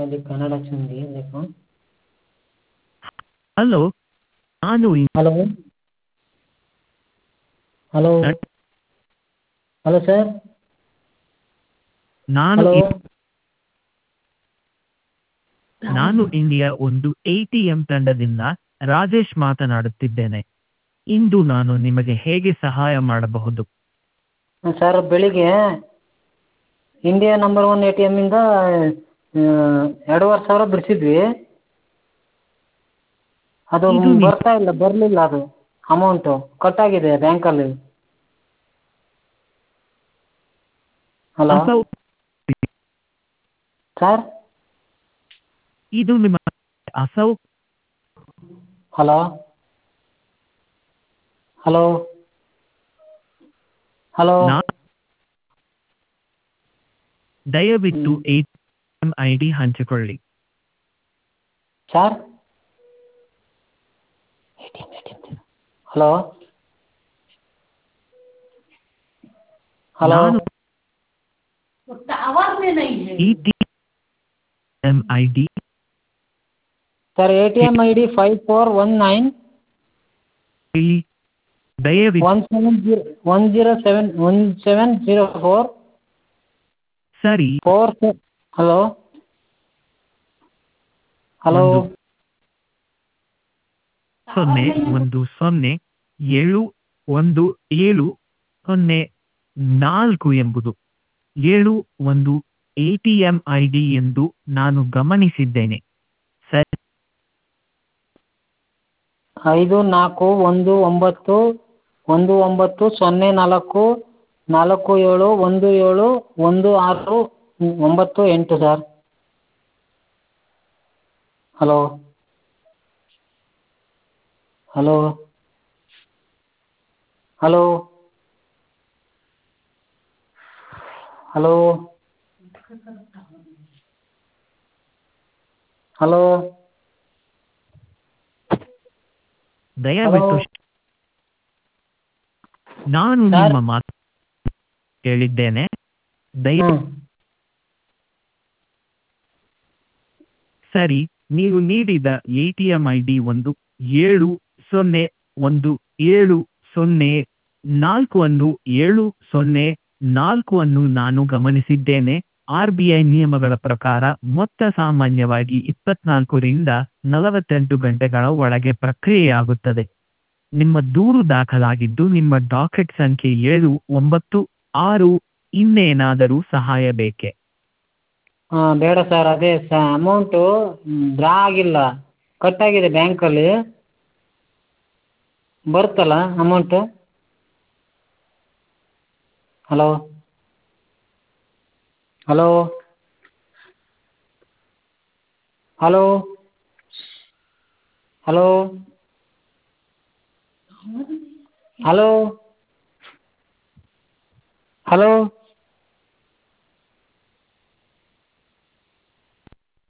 खाली कन्नड़ सुनिए देखो ಹಲೋ ನಾನು ಇ- हेलो हेलो हेलो सर ನಾನು हेलो ಇ- ನಾನು ಇಂಡಿಯಾ ಒಂದು ಎ ಟಿ ಎಂ ತಂಡದಿಂದ ರಾಜೇಶ್ ಮಾತನಾಡುತ್ತಿದ್ದೇನೆ ಇಂದು ನಾನು ನಿಮಗೆ ಹೇಗೆ ಸಹಾಯ ಮಾಡಬಹುದು ಸರ್ ಬೆಳಿಗ್ಗೆ India number one A T ಎಮ್ಮಿಂದ ಎರಡೂವರೆ ಸಾವಿರ ಬಿಡಿಸಿದ್ವಿ ಅದು ಇದು ನೀವು- ಬರ್ತಾ ಇಲ್ಲ ಬರಲಿಲ್ಲ ಅದು ಅಮೌಂಟು ಕಟ್ಟಾಗಿದೆ ಬ್ಯಾಂಕಲ್ಲಿ ಹಲೋ ಅಸೌ- ಸರ್ ಇದು ನಿಮ್ಮ ಅಸೌ ಹಲೋ ಹಲೋ ಹಲೋ ನಾ- ದಯವಿಟ್ಟು A T M I D ಹಂಚಿಕೊಳ್ಳಿ ಸರ್ ಹಲೋ ಹಲೋ ನಾನು आवाज में नहीं है E T M I D sir A T M I D five four one nine ಹೇಳಿ ದಯವಿಟ್ಟು one seven zero one zero seven one seven zero four ಸರಿ four hello hello ಒಂದು ಸೊನ್ನೆ ಒಂದು ಸೊನ್ನೆ ಏಳು ಒಂದು ಏಳು ಸೊನ್ನೆ ನಾಲ್ಕು ಎಂಬುದು ಏಳು ಒಂದು A T M I D ಎಂದು ನಾನು ಗಮನಿಸಿದ್ದೇನೆ ಸರಿ ಐದು ನಾಲ್ಕು ಒಂದು ಒಂಬತ್ತು ಒಂದು ಒಂಬತ್ತು ಸೊನ್ನೆ ನಾಲ್ಕು ನಾಲ್ಕು ಏಳು ಒಂದು ಏಳು ಒಂದು ಆರು ಒಂಬತ್ತು ಎಂಟು sir hello hello hello hello hello ದಯವಿಟ್ಟು ಹಲೋ. ನಾನು ಸರ್. ನಿಮ್ಮ ಮಾತು ಕೇಳಿದ್ದೇನೆ ದಯ ಹ್ಞೂ ಸರಿ ನೀವು ನೀಡಿದ A T M I D ಒಂದು ಏಳು ಸೊನ್ನೆ ಒಂದು ಏಳು ಸೊನ್ನೆ ನಾಲ್ಕು ಅನ್ನು ಏಳು ಸೊನ್ನೆ ನಾಲ್ಕು ಅನ್ನು ನಾನು ಗಮನಿಸಿದ್ದೇನೆ ಆರ್ ಬಿ ಐ ನಿಯಮಗಳ ಪ್ರಕಾರ ಮೊತ್ತ ಸಾಮಾನ್ಯವಾಗಿ ಇಪ್ಪತ್ನಾಲ್ಕರಿಂದ ನಲವತ್ತೆಂಟು ಗಂಟೆಗಳ ಒಳಗೆ ಪ್ರಕ್ರಿಯೆಯಾಗುತ್ತದೆ ನಿಮ್ಮ ದೂರು ದಾಖಲಾಗಿದ್ದು ನಿಮ್ಮ ಡಾಕೆಟ್ ಸಂಖ್ಯೆ ಏಳು ಒಂಬತ್ತು ಆರು ಇನ್ನೇನಾದರೂ ಸಹಾಯ ಬೇಕೆ ಹಾಂ ಬೇಡ ಸರ್ ಅದೇ ಸ ಅಮೌಂಟು ಡ್ರಾ ಆಗಿಲ್ಲ ಕಟ್ಟಾಗಿದೆ ಬ್ಯಾಂಕಲ್ಲಿ ಬರುತ್ತಲ್ಲ amount hello hello hello hello hello hello